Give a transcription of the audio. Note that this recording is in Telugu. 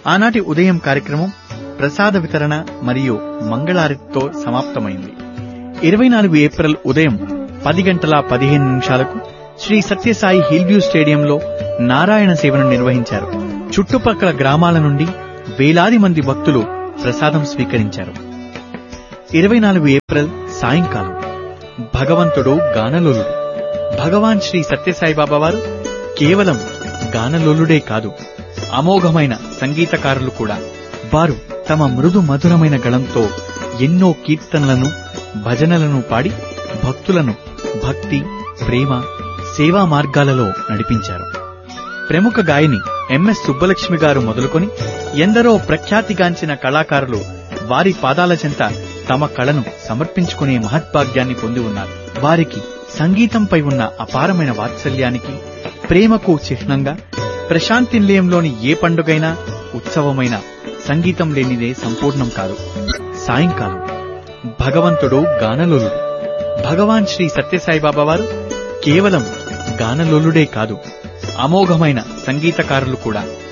ఆనాటి ఉదయం కార్యక్రమం ప్రసాద వితరణ మరియు మంగళారతితో సమాప్తమైంది ఇరవై నాలుగు ఏప్రిల్ ఉదయం పది గంటల పదిహేను నిమిషాలకు శ్రీ సత్యసాయి హిల్వ్యూ స్టేడియంలో నారాయణ సేవను నిర్వహించారు చుట్టుపక్కల గ్రామాల నుండి వేలాది మంది భక్తులు ప్రసాదం స్వీకరించారు ఇరవై నాలుగు ఏప్రిల్ సాయంకాలం భగవంతుడు గానలోలుడు భగవాన్ శ్రీ సత్యసాయి బాబా వారు కేవలం గానలోలుడే కాదు అమోఘమైన సంగీతకారులు కూడా వారు తమ మృదు మధురమైన గళంతో ఎన్నో కీర్తనలను భజనలను పాడి భక్తులను భక్తి ప్రేమ సేవా మార్గాలలో నడిపించారు ప్రముఖ గాయని ఎంఎస్ సుబ్బలక్ష్మి గారు మొదలుకొని ఎందరో ప్రఖ్యాతిగాంచిన కళాకారులు వారి పాదాల చెంత తమ కళను సమర్పించుకునే మహద్భాగ్యాన్ని పొంది ఉన్నారు వారికి సంగీతంపై ఉన్న అపారమైన వాత్సల్యానికి ప్రేమకు చిహ్నంగా ప్రశాంతి నిలయంలోని ఏ పండుగైనా ఉత్సవమైనా సంగీతం లేనిదే సంపూర్ణం కాదు సాయంకాలం భగవంతుడు గానలోలుడు భగవాన్ శ్రీ సత్యసాయి బాబా వారు కేవలం గానలోలుడే కాదు అమోఘమైన సంగీతకారులు కూడా